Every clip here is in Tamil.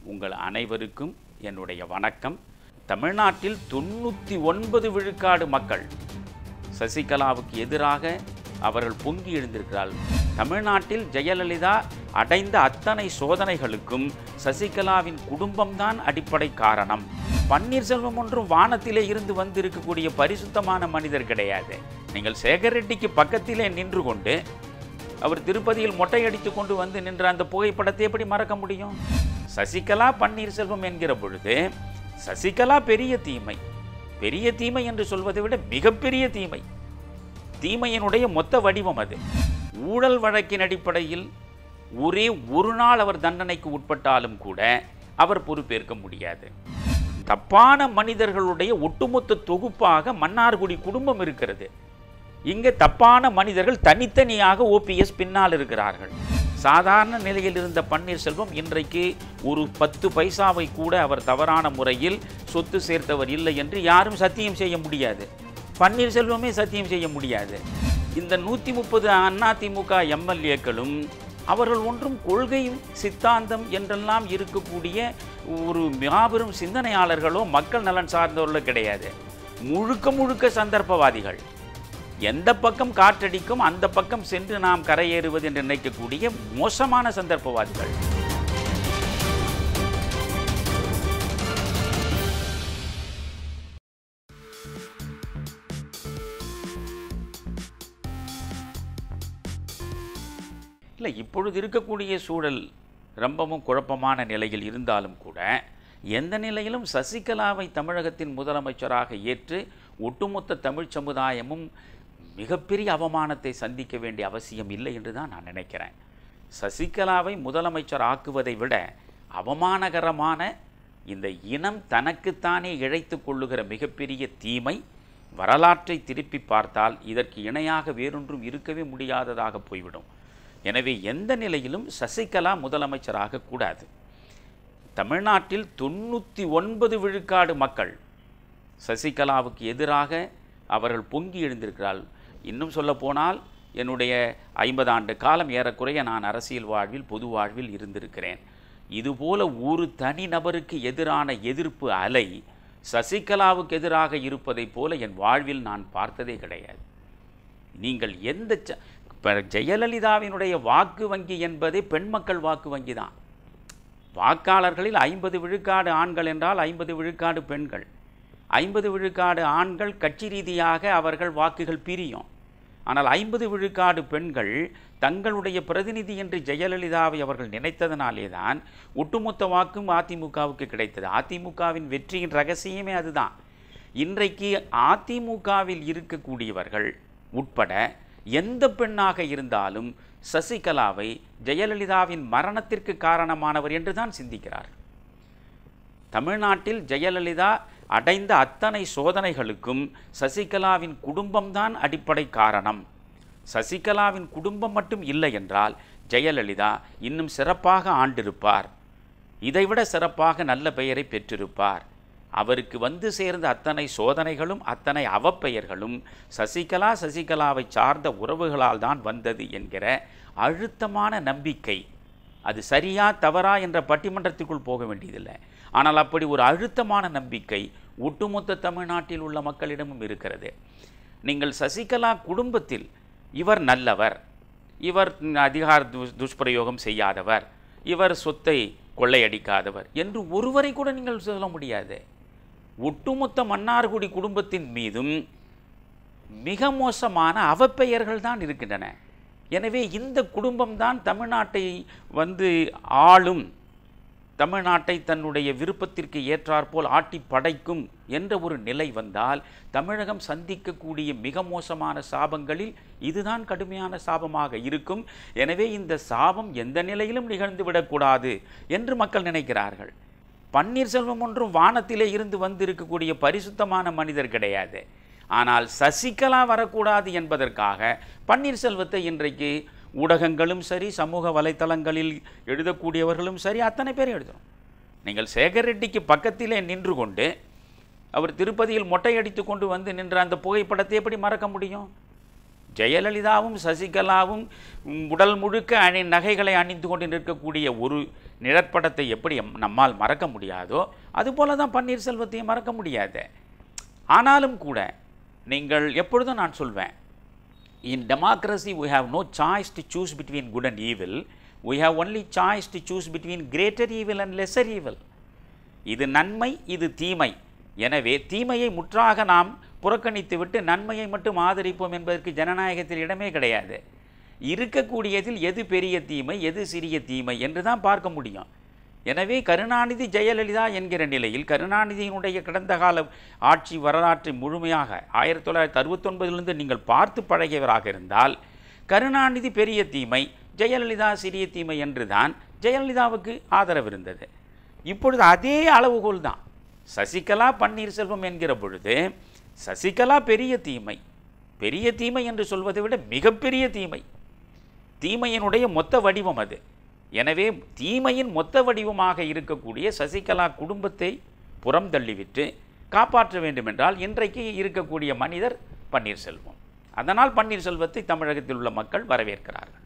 உங்கள் அனைவருக்கும் என்னுடைய வணக்கம் தமிழ்நாட்டில் தொண்ணூற்றி ஒன்பது விழுக்காடு மக்கள் சசிகலாவுக்கு எதிராக அவர்கள் பொங்கி எழுந்திருக்கிறார்கள் தமிழ்நாட்டில் ஜெயலலிதா அடைந்த அத்தனை சோதனைகளுக்கும் சசிகலாவின் குடும்பம்தான் அடிப்படை காரணம் பன்னீர்செல்வம் ஒன்றும் வானத்திலே இருந்து வந்திருக்கக்கூடிய பரிசுத்தமான மனிதர் கிடையாது நீங்கள் சேகர் ரெட்டிக்கு பக்கத்திலே நின்று கொண்டு அவர் திருப்பதியில் மொட்டையடித்து கொண்டு வந்து நின்ற அந்த புகைப்படத்தை எப்படி மறக்க முடியும் சசிகலா பன்னீர்செல்வம் என்கிற பொழுது சசிகலா பெரிய தீமை பெரிய தீமை என்று சொல்வதை விட மிகப்பெரிய தீமை தீமையினுடைய மொத்த வடிவம் அது ஊழல் வழக்கின் அடிப்படையில் ஒரே ஒரு நாள் அவர் தண்டனைக்கு உட்பட்டாலும் கூட அவர் பொறுப்பேற்க முடியாது தப்பான மனிதர்களுடைய ஒட்டுமொத்த தொகுப்பாக மன்னார்குடி குடும்பம் இருக்கிறது இங்கே தப்பான மனிதர்கள் தனித்தனியாக ஓபிஎஸ் பின்னால் இருக்கிறார்கள் சாதாரண நிலையில் இருந்த பன்னீர்செல்வம் இன்றைக்கு ஒரு பத்து பைசாவை கூட அவர் தவறான முறையில் சொத்து சேர்த்தவர் இல்லை என்று யாரும் சத்தியம் செய்ய முடியாது பன்னீர்செல்வமே சத்தியம் செய்ய முடியாது இந்த நூற்றி முப்பது அதிமுக எம்எல்ஏக்களும் அவர்கள் ஒன்றும் கொள்கை சித்தாந்தம் என்றெல்லாம் இருக்கக்கூடிய ஒரு மாபெரும் சிந்தனையாளர்களோ மக்கள் நலன் சார்ந்தவர்களோ கிடையாது முழுக்க முழுக்க சந்தர்ப்பவாதிகள் எந்த பக்கம் காற்றடிக்கும் அந்த பக்கம் சென்று நாம் கரையேறுவது என்று நினைக்கக்கூடிய மோசமான சந்தர்ப்பவாதிகள் இல்லை இப்பொழுது இருக்கக்கூடிய சூழல் ரொம்பவும் குழப்பமான நிலையில் இருந்தாலும் கூட எந்த நிலையிலும் சசிகலாவை தமிழகத்தின் முதலமைச்சராக ஏற்று ஒட்டுமொத்த தமிழ் சமுதாயமும் மிகப்பெரிய அவமானத்தை சந்திக்க வேண்டிய அவசியம் இல்லை என்று தான் நான் நினைக்கிறேன் சசிகலாவை முதலமைச்சர் ஆக்குவதை விட அவமானகரமான இந்த இனம் தனக்குத்தானே இழைத்து கொள்ளுகிற மிகப்பெரிய தீமை வரலாற்றை திருப்பி பார்த்தால் இதற்கு இணையாக வேறொன்றும் இருக்கவே முடியாததாக போய்விடும் எனவே எந்த நிலையிலும் சசிகலா முதலமைச்சராக கூடாது தமிழ்நாட்டில் தொண்ணூற்றி ஒன்பது விழுக்காடு மக்கள் சசிகலாவுக்கு எதிராக அவர்கள் பொங்கி எழுந்திருக்கிறார்கள் இன்னும் சொல்லப்போனால் என்னுடைய ஐம்பது ஆண்டு காலம் ஏறக்குறைய நான் அரசியல் வாழ்வில் பொது வாழ்வில் இருந்திருக்கிறேன் இதுபோல ஒரு தனி நபருக்கு எதிரான எதிர்ப்பு அலை சசிகலாவுக்கு எதிராக இருப்பதைப் போல என் வாழ்வில் நான் பார்த்ததே கிடையாது நீங்கள் எந்த ச இப்போ ஜெயலலிதாவினுடைய வாக்கு வங்கி என்பதே பெண் மக்கள் வாக்கு வங்கி தான் வாக்காளர்களில் ஐம்பது விழுக்காடு ஆண்கள் என்றால் ஐம்பது விழுக்காடு பெண்கள் ஐம்பது விழுக்காடு ஆண்கள் கட்சி ரீதியாக அவர்கள் வாக்குகள் பிரியும் ஆனால் ஐம்பது விழுக்காடு பெண்கள் தங்களுடைய பிரதிநிதி என்று ஜெயலலிதாவை அவர்கள் நினைத்ததனாலே தான் ஒட்டுமொத்த வாக்கும் அதிமுகவுக்கு கிடைத்தது அதிமுகவின் வெற்றியின் ரகசியமே அதுதான் இன்றைக்கு அதிமுகவில் இருக்கக்கூடியவர்கள் உட்பட எந்த பெண்ணாக இருந்தாலும் சசிகலாவை ஜெயலலிதாவின் மரணத்திற்கு காரணமானவர் என்று தான் சிந்திக்கிறார் தமிழ்நாட்டில் ஜெயலலிதா அடைந்த அத்தனை சோதனைகளுக்கும் சசிகலாவின் குடும்பம்தான் அடிப்படை காரணம் சசிகலாவின் குடும்பம் மட்டும் இல்லை என்றால் ஜெயலலிதா இன்னும் சிறப்பாக ஆண்டிருப்பார் இதைவிட சிறப்பாக நல்ல பெயரை பெற்றிருப்பார் அவருக்கு வந்து சேர்ந்த அத்தனை சோதனைகளும் அத்தனை அவப்பெயர்களும் சசிகலா சசிகலாவை சார்ந்த உறவுகளால் தான் வந்தது என்கிற அழுத்தமான நம்பிக்கை அது சரியா தவறா என்ற பட்டிமன்றத்துக்குள் போக வேண்டியதில்லை ஆனால் அப்படி ஒரு அழுத்தமான நம்பிக்கை ஒட்டுமொத்த தமிழ்நாட்டில் உள்ள மக்களிடமும் இருக்கிறது நீங்கள் சசிகலா குடும்பத்தில் இவர் நல்லவர் இவர் அதிகார துஷ் துஷ்பிரயோகம் செய்யாதவர் இவர் சொத்தை கொள்ளையடிக்காதவர் என்று ஒருவரை கூட நீங்கள் சொல்ல முடியாது ஒட்டுமொத்த மன்னார்குடி குடும்பத்தின் மீதும் மிக மோசமான அவப்பெயர்கள் தான் இருக்கின்றன எனவே இந்த குடும்பம்தான் தமிழ்நாட்டை வந்து ஆளும் தமிழ்நாட்டை தன்னுடைய விருப்பத்திற்கு ஏற்றாற்போல் ஆட்டி படைக்கும் என்ற ஒரு நிலை வந்தால் தமிழகம் சந்திக்கக்கூடிய மிக மோசமான சாபங்களில் இதுதான் கடுமையான சாபமாக இருக்கும் எனவே இந்த சாபம் எந்த நிலையிலும் நிகழ்ந்துவிடக்கூடாது என்று மக்கள் நினைக்கிறார்கள் பன்னீர்செல்வம் ஒன்றும் வானத்திலே இருந்து வந்திருக்கக்கூடிய பரிசுத்தமான மனிதர் கிடையாது ஆனால் சசிகலா வரக்கூடாது என்பதற்காக பன்னீர்செல்வத்தை இன்றைக்கு ஊடகங்களும் சரி சமூக வலைத்தளங்களில் எழுதக்கூடியவர்களும் சரி அத்தனை பேர் எழுதுகிறோம் நீங்கள் சேகர் ரெட்டிக்கு பக்கத்திலே நின்று கொண்டு அவர் திருப்பதியில் மொட்டையடித்து கொண்டு வந்து நின்ற அந்த புகைப்படத்தை எப்படி மறக்க முடியும் ஜெயலலிதாவும் சசிகலாவும் ம், உடல் முழுக்க அணி நகைகளை அணிந்து கொண்டு நிற்கக்கூடிய ஒரு நிழற்படத்தை எப்படி எம்- நம்மால் மறக்க முடியாதோ அதுபோல தான் பன்னீர்செல்வத்தையும் மறக்க முடியாது ஆனாலும் கூட நீங்கள் எப்பொழுதும் நான் சொல்வேன் இன் democracy we have no choice to choose between good and evil we have only choice to choose between greater evil and lesser evil இது நன்மை இது தீமை எனவே தீமையை முற்றாக நாம் புறக்கணித்துவிட்டு நன்மையை மட்டும் ஆதரிப்போம் என்பதற்கு ஜனநாயகத்தில் இடமே கிடையாது இருக்கக்கூடியதில் எது பெரிய தீமை எது சிறிய தீமை என்று தான் பார்க்க முடியும் எனவே கருணாநிதி ஜெயலலிதா என்கிற நிலையில் கருணாநிதியினுடைய கடந்த கால ஆட்சி வரலாற்றை முழுமையாக ஆயிரத்தி தொள்ளாயிரத்தி அறுபத்தொன்பதிலிருந்து நீங்கள் பார்த்து பழகியவராக இருந்தால் கருணாநிதி பெரிய தீமை ஜெயலலிதா சிறிய தீமை என்று தான் ஜெயலலிதாவுக்கு ஆதரவு இருந்தது இப்பொழுது அதே அளவுகோல் தான் சசிகலா பன்னீர்செல்வம் என்கிற பொழுது சசிகலா பெரிய தீமை பெரிய தீமை என்று சொல்வதை விட மிகப்பெரிய தீமை தீமையினுடைய மொத்த வடிவம் அது எனவே தீமையின் மொத்த வடிவமாக இருக்கக்கூடிய சசிகலா குடும்பத்தை புறம் தள்ளிவிட்டு காப்பாற்ற வேண்டுமென்றால் இன்றைக்கு இருக்கக்கூடிய மனிதர் பன்னீர்செல்வம் அதனால் பன்னீர்செல்வத்தை தமிழகத்தில் உள்ள மக்கள் வரவேற்கிறார்கள்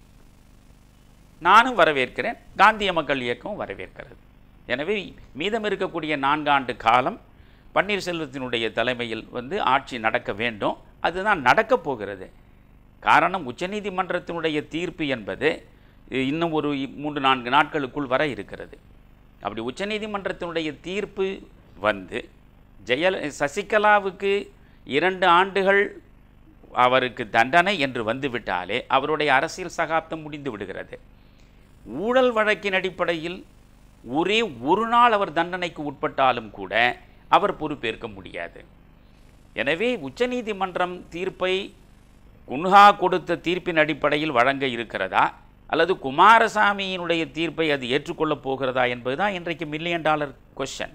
நானும் வரவேற்கிறேன் காந்திய மக்கள் இயக்கம் வரவேற்கிறது எனவே மீதம் இருக்கக்கூடிய நான்காண்டு காலம் பன்னீர்செல்வத்தினுடைய தலைமையில் வந்து ஆட்சி நடக்க வேண்டும் அதுதான் நடக்கப் போகிறது காரணம் உச்சநீதிமன்றத்தினுடைய தீர்ப்பு என்பது இன்னும் ஒரு மூன்று நான்கு நாட்களுக்குள் வர இருக்கிறது அப்படி உச்சநீதிமன்றத்தினுடைய தீர்ப்பு வந்து ஜெயல சசிகலாவுக்கு இரண்டு ஆண்டுகள் அவருக்கு தண்டனை என்று வந்துவிட்டாலே அவருடைய அரசியல் சகாப்தம் முடிந்து விடுகிறது ஊழல் வழக்கின் அடிப்படையில் ஒரே ஒரு நாள் அவர் தண்டனைக்கு உட்பட்டாலும் கூட அவர் பொறுப்பேற்க முடியாது எனவே உச்சநீதிமன்றம் தீர்ப்பை குன்ஹா கொடுத்த தீர்ப்பின் அடிப்படையில் வழங்க இருக்கிறதா அல்லது குமாரசாமியினுடைய தீர்ப்பை அது ஏற்றுக்கொள்ளப் போகிறதா என்பதுதான் இன்றைக்கு மில்லியன் டாலர் கொஸ்டின்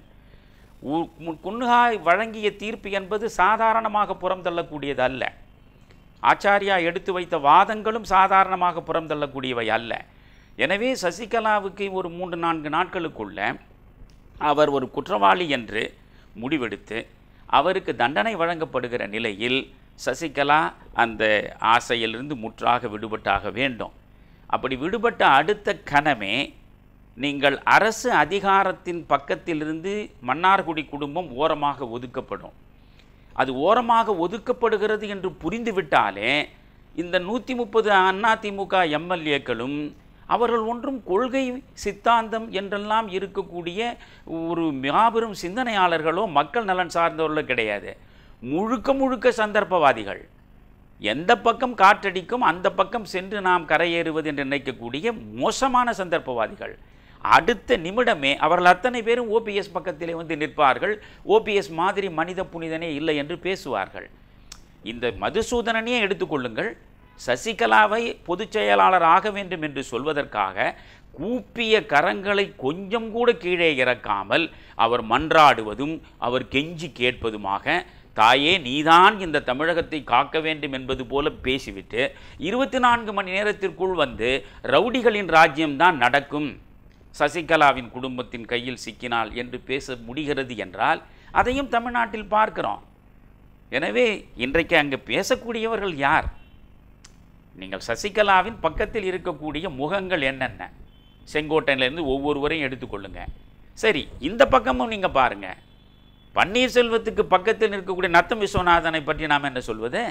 குன்ஹா வழங்கிய தீர்ப்பு என்பது சாதாரணமாக புறம் தள்ளக்கூடியது அல்ல ஆச்சாரியா எடுத்து வைத்த வாதங்களும் சாதாரணமாக புறம் தள்ளக்கூடியவை அல்ல எனவே சசிகலாவுக்கு ஒரு மூன்று நான்கு நாட்களுக்குள்ள அவர் ஒரு குற்றவாளி என்று முடிவெடுத்து அவருக்கு தண்டனை வழங்கப்படுகிற நிலையில் சசிகலா அந்த ஆசையிலிருந்து முற்றாக விடுபட்டாக வேண்டும் அப்படி விடுபட்ட அடுத்த கணமே நீங்கள் அரசு அதிகாரத்தின் பக்கத்திலிருந்து மன்னார்குடி குடும்பம் ஓரமாக ஒதுக்கப்படும் அது ஓரமாக ஒதுக்கப்படுகிறது என்று புரிந்துவிட்டாலே இந்த நூற்றி முப்பது அதிமுக எம்எல்ஏக்களும் அவர்கள் ஒன்றும் கொள்கை சித்தாந்தம் என்றெல்லாம் இருக்கக்கூடிய ஒரு மாபெரும் சிந்தனையாளர்களோ மக்கள் நலன் சார்ந்தவர்களோ கிடையாது முழுக்க முழுக்க சந்தர்ப்பவாதிகள் எந்த பக்கம் காற்றடிக்கும் அந்த பக்கம் சென்று நாம் கரையேறுவது என்று நினைக்கக்கூடிய மோசமான சந்தர்ப்பவாதிகள் அடுத்த நிமிடமே அவர்கள் அத்தனை பேரும் ஓபிஎஸ் பக்கத்திலே வந்து நிற்பார்கள் ஓபிஎஸ் மாதிரி மனித புனிதனே இல்லை என்று பேசுவார்கள் இந்த மதுசூதனனையே எடுத்துக்கொள்ளுங்கள் சசிகலாவை பொதுச் செயலாளர் ஆக வேண்டும் என்று சொல்வதற்காக கூப்பிய கரங்களை கொஞ்சம் கூட கீழே இறக்காமல் அவர் மன்றாடுவதும் அவர் கெஞ்சி கேட்பதுமாக தாயே நீதான் இந்த தமிழகத்தை காக்க வேண்டும் என்பது போல பேசிவிட்டு இருபத்தி நான்கு மணி நேரத்திற்குள் வந்து ரவுடிகளின் ராஜ்யம்தான் நடக்கும் சசிகலாவின் குடும்பத்தின் கையில் சிக்கினால் என்று பேச முடிகிறது என்றால் அதையும் தமிழ்நாட்டில் பார்க்கிறோம் எனவே இன்றைக்கு அங்கு பேசக்கூடியவர்கள் யார் நீங்கள் சசிகலாவின் பக்கத்தில் இருக்கக்கூடிய முகங்கள் என்னென்ன செங்கோட்டையிலேருந்து ஒவ்வொருவரையும் எடுத்துக்கொள்ளுங்க சரி இந்த பக்கமும் நீங்கள் பாருங்க பன்னீர்செல்வத்துக்கு பக்கத்தில் இருக்கக்கூடிய நத்தம் விஸ்வநாதனை பற்றி நாம் என்ன சொல்வது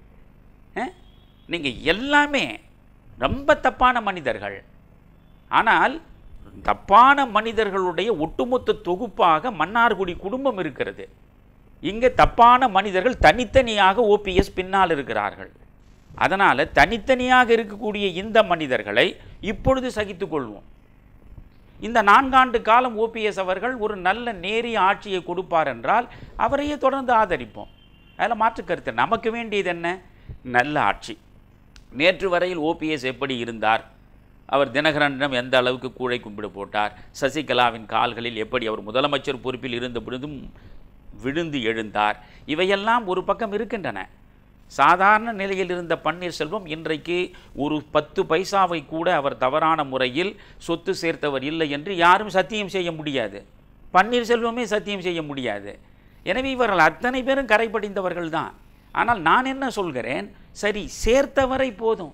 நீங்கள் எல்லாமே ரொம்ப தப்பான மனிதர்கள் ஆனால் தப்பான மனிதர்களுடைய ஒட்டுமொத்த தொகுப்பாக மன்னார்குடி குடும்பம் இருக்கிறது இங்கே தப்பான மனிதர்கள் தனித்தனியாக ஓபிஎஸ் பின்னால் இருக்கிறார்கள் அதனால் தனித்தனியாக இருக்கக்கூடிய இந்த மனிதர்களை இப்பொழுது சகித்துக் கொள்வோம் இந்த நான்காண்டு காலம் ஓபிஎஸ் அவர்கள் ஒரு நல்ல நேரிய ஆட்சியை கொடுப்பார் என்றால் அவரையே தொடர்ந்து ஆதரிப்போம் அதில் மாற்று கருத்து நமக்கு வேண்டியது என்ன நல்ல ஆட்சி நேற்று வரையில் ஓபிஎஸ் எப்படி இருந்தார் அவர் தினகரனிடம் எந்த அளவுக்கு கூழை கும்பிடு போட்டார் சசிகலாவின் கால்களில் எப்படி அவர் முதலமைச்சர் பொறுப்பில் இருந்த பொழுதும் விழுந்து எழுந்தார் இவையெல்லாம் ஒரு பக்கம் இருக்கின்றன சாதாரண நிலையில் இருந்த பன்னீர்செல்வம் இன்றைக்கு ஒரு பத்து பைசாவை கூட அவர் தவறான முறையில் சொத்து சேர்த்தவர் இல்லை என்று யாரும் சத்தியம் செய்ய முடியாது பன்னீர்செல்வமே சத்தியம் செய்ய முடியாது எனவே இவர்கள் அத்தனை பேரும் கரைபடிந்தவர்கள் தான் ஆனால் நான் என்ன சொல்கிறேன் சரி சேர்த்தவரை போதும்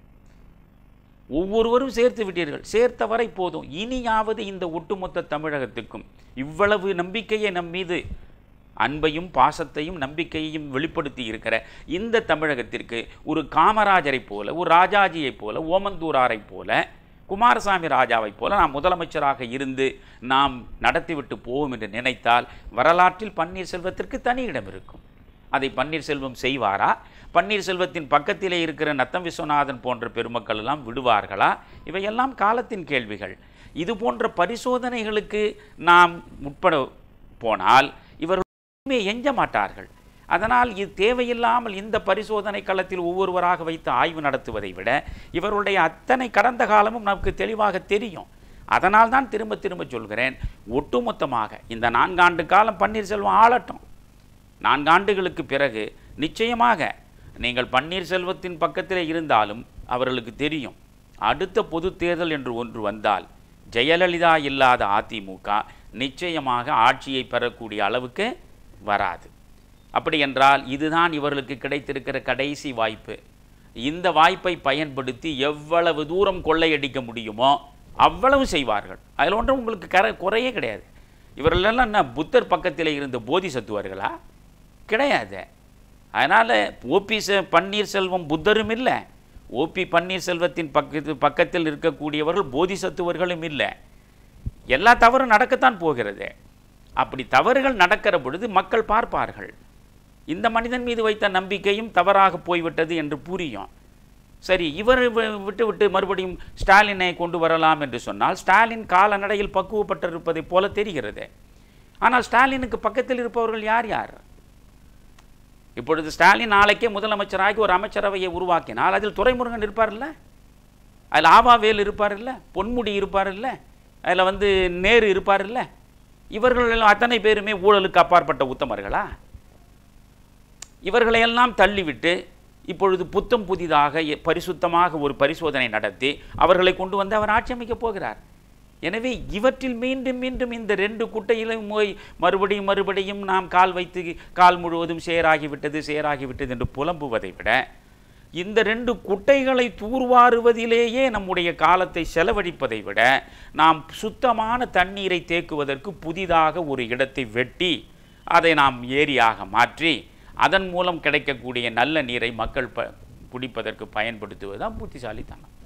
ஒவ்வொருவரும் சேர்த்து விட்டீர்கள் சேர்த்தவரை போதும் இனியாவது இந்த ஒட்டுமொத்த தமிழகத்துக்கும் இவ்வளவு நம்பிக்கையை நம் மீது அன்பையும் பாசத்தையும் நம்பிக்கையையும் வெளிப்படுத்தி இருக்கிற இந்த தமிழகத்திற்கு ஒரு காமராஜரைப் போல ஒரு ராஜாஜியைப் போல ஓமந்தூராரைப் போல குமாரசாமி ராஜாவைப் போல நாம் முதலமைச்சராக இருந்து நாம் நடத்திவிட்டு போவோம் என்று நினைத்தால் வரலாற்றில் பன்னீர்செல்வத்திற்கு தனி இடம் இருக்கும் அதை பன்னீர்செல்வம் செய்வாரா பன்னீர்செல்வத்தின் பக்கத்திலே இருக்கிற நத்தம் விஸ்வநாதன் போன்ற பெருமக்கள் எல்லாம் விடுவார்களா இவையெல்லாம் காலத்தின் கேள்விகள் இது போன்ற பரிசோதனைகளுக்கு நாம் உட்பட போனால் இவர்கள் உண்மையை எஞ்ச மாட்டார்கள் அதனால் இது தேவையில்லாமல் இந்த பரிசோதனை களத்தில் ஒவ்வொருவராக வைத்து ஆய்வு நடத்துவதை விட இவருடைய அத்தனை கடந்த காலமும் நமக்கு தெளிவாக தெரியும் அதனால் தான் திரும்ப திரும்ப சொல்கிறேன் ஒட்டுமொத்தமாக இந்த நான்காண்டு காலம் பன்னீர்செல்வம் ஆளட்டும் நான்காண்டுகளுக்கு பிறகு நிச்சயமாக நீங்கள் பன்னீர்செல்வத்தின் பக்கத்தில் இருந்தாலும் அவர்களுக்கு தெரியும் அடுத்த பொது தேர்தல் என்று ஒன்று வந்தால் ஜெயலலிதா இல்லாத அதிமுக நிச்சயமாக ஆட்சியை பெறக்கூடிய அளவுக்கு வராது அப்படி என்றால் இதுதான் இவர்களுக்கு கிடைத்திருக்கிற கடைசி வாய்ப்பு இந்த வாய்ப்பை பயன்படுத்தி எவ்வளவு தூரம் கொள்ளையடிக்க முடியுமோ அவ்வளவு செய்வார்கள் அதில் ஒன்றும் உங்களுக்கு கர குறையே கிடையாது இவர்களெல்லாம் என்ன புத்தர் பக்கத்தில் இருந்த போதிசத்துவர்களா கிடையாது அதனால் ஓபி செ பன்னீர்செல்வம் புத்தரும் இல்லை ஓபி பன்னீர்செல்வத்தின் பக்கத்து பக்கத்தில் இருக்கக்கூடியவர்கள் போதிசத்துவர்களும் இல்லை எல்லா தவறும் நடக்கத்தான் போகிறது அப்படி தவறுகள் நடக்கிற பொழுது மக்கள் பார்ப்பார்கள் இந்த மனிதன் மீது வைத்த நம்பிக்கையும் தவறாக போய்விட்டது என்று புரியும் சரி இவர் வி- விட்டு விட்டு மறுபடியும் ஸ்டாலினை கொண்டு வரலாம் என்று சொன்னால் ஸ்டாலின் காலநடையில் பக்குவப்பட்டிருப்பதைப் போல தெரிகிறது ஆனால் ஸ்டாலினுக்கு பக்கத்தில் இருப்பவர்கள் யார் யார் இப்பொழுது ஸ்டாலின் நாளைக்கே முதலமைச்சராகி ஒரு அமைச்சரவையை உருவாக்கினால் அதில் துரைமுருகன் இருப்பார்ல அதில் ஆபாவேல் இருப்பார்ல பொன்முடி இருப்பார்ல அதில் வந்து நேரு இருப்பார்ல இவர்கள் எல்லாம் அத்தனை பேருமே ஊழலுக்கு அப்பாற்பட்ட உத்தமர்களா இவர்களையெல்லாம் தள்ளிவிட்டு இப்பொழுது புத்தம் புதிதாக எ- பரிசுத்தமாக ஒரு பரிசோதனை நடத்தி அவர்களை கொண்டு வந்து அவர் ஆட்சி அமைக்கப் போகிறார் எனவே இவற்றில் மீண்டும் மீண்டும் இந்த ரெண்டு குட்டையிலும் போய் மறுபடியும் மறுபடியும் நாம் கால் வைத்து கால் முழுவதும் சேராகிவிட்டது சேராகிவிட்டது என்று புலம்புவதை விட இந்த ரெண்டு குட்டைகளை தூர்வாருவதிலேயே நம்முடைய காலத்தை செலவழிப்பதை விட நாம் சுத்தமான தண்ணீரை தேக்குவதற்கு புதிதாக ஒரு இடத்தை வெட்டி அதை நாம் ஏரியாக மாற்றி அதன் மூலம் கிடைக்கக்கூடிய நல்ல நீரை மக்கள் ப குடிப்பதற்கு பயன்படுத்துவது தான் புத்திசாலித்தனம்